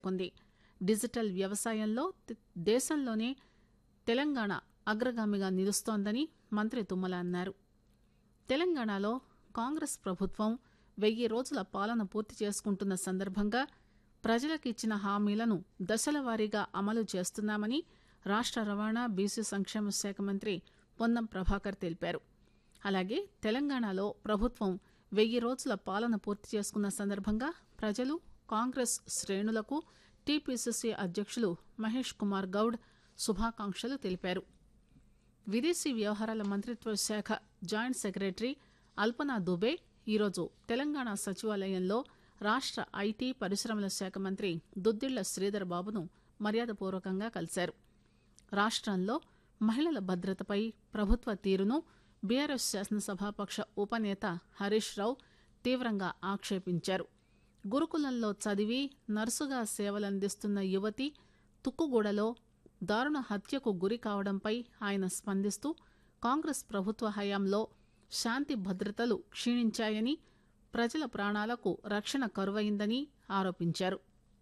కొంది డిజిటల్ వ్యవసాయంలో త- దేశంలోనే తెలంగాణ అగ్రగామిగా నిలుస్తోందని మంత్రి తుమ్మల అన్నారు తెలంగాణలో కాంగ్రెస్ ప్రభుత్వం వెయ్యి రోజుల పాలన పూర్తి చేసుకుంటున్న సందర్భంగా ప్రజలకు ఇచ్చిన హామీలను దశల వారీగా అమలు చేస్తున్నామని రాష్ట రవాణా బీసీ సంక్షేమ శాఖ మంత్రి పొన్నం ప్రభాకర్ తెలిపారు అలాగే తెలంగాణలో ప్రభుత్వం వెయ్యి రోజుల పాలన పూర్తి చేసుకున్న సందర్భంగా ప్రజలు కాంగ్రెస్ శ్రేణులకు టీపీసీసీ అధ్యక్షులు మహేష్ కుమార్ గౌడ్ శుభాకాంక్షలు తెలిపారు విదేశీ వ్యవహారాల మంత్రిత్వ శాఖ జాయింట్ సెక్రటరీ అల్పనా దుబే ఈరోజు తెలంగాణ సచివాలయంలో రాష్ట ఐటీ పరిశ్రమల శాఖ మంత్రి దుద్దిళ్ల శ్రీధర్ బాబును మర్యాదపూర్వకంగా కలిశారు రాష్ట్రంలో మహిళల భద్రతపై ప్రభుత్వ తీరును బీఆర్ఎస్ శాసనసభాపక్ష ఉపనేత హరీష్ రావు తీవ్రంగా ఆక్షేపించారు గురుకులంలో చదివి నర్సుగా సేవలందిస్తున్న యువతి తుక్కుగూడలో దారుణ హత్యకు గురి కావడంపై ఆయన స్పందిస్తూ కాంగ్రెస్ ప్రభుత్వ హయాంలో శాంతి భద్రతలు క్షీణించాయని ప్రజల ప్రాణాలకు రక్షణ కరువైందని ఆరోపించారు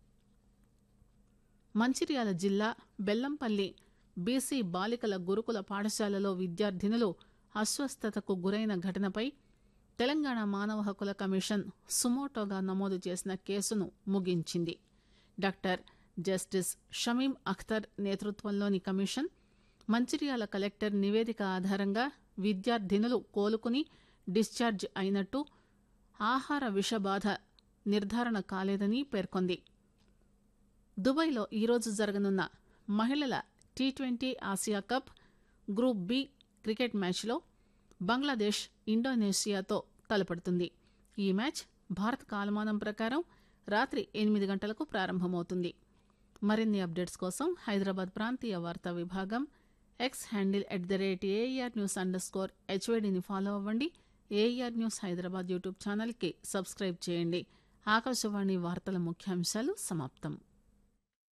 మంచిర్యాల జిల్లా బెల్లంపల్లి బీసీ బాలికల గురుకుల పాఠశాలలో విద్యార్థినులు అస్వస్థతకు గురైన ఘటనపై తెలంగాణ మానవ హక్కుల కమిషన్ సుమోటోగా నమోదు చేసిన కేసును ముగించింది డాక్టర్ జస్టిస్ షమీం అఖ్తర్ నేతృత్వంలోని కమిషన్ మంచిర్యాల కలెక్టర్ నివేదిక ఆధారంగా విద్యార్థినులు కోలుకుని డిశ్చార్జ్ అయినట్టు ఆహార విషబాధ నిర్ధారణ కాలేదని పేర్కొంది దుబాయ్లో ఈరోజు జరగనున్న మహిళల T twenty Asia cup group B cricket మ్యాచ్లో బంగ్లాదేశ్ ఇండోనేషియాతో తలపడుతుంది ఈ మ్యాచ్ భారత కాలమానం ప్రకారం రాత్రి ఎనిమిది గంటలకు ప్రారంభమవుతుంది మరిన్ని అప్డేట్స్ కోసం హైదరాబాద్ ప్రాంతీయ వార్తా విభాగం X handle at the rate AIR news under score హెచ్వేడిని ఫాలో అవ్వండి ఏఆర్ న్యూస్ హైదరాబాద్ యూట్యూబ్ ఛానల్కి సబ్స్క్రైబ్ చేయండి ఆకాశవాణి వార్తల ముఖ్యాంశాలు సమాప్తం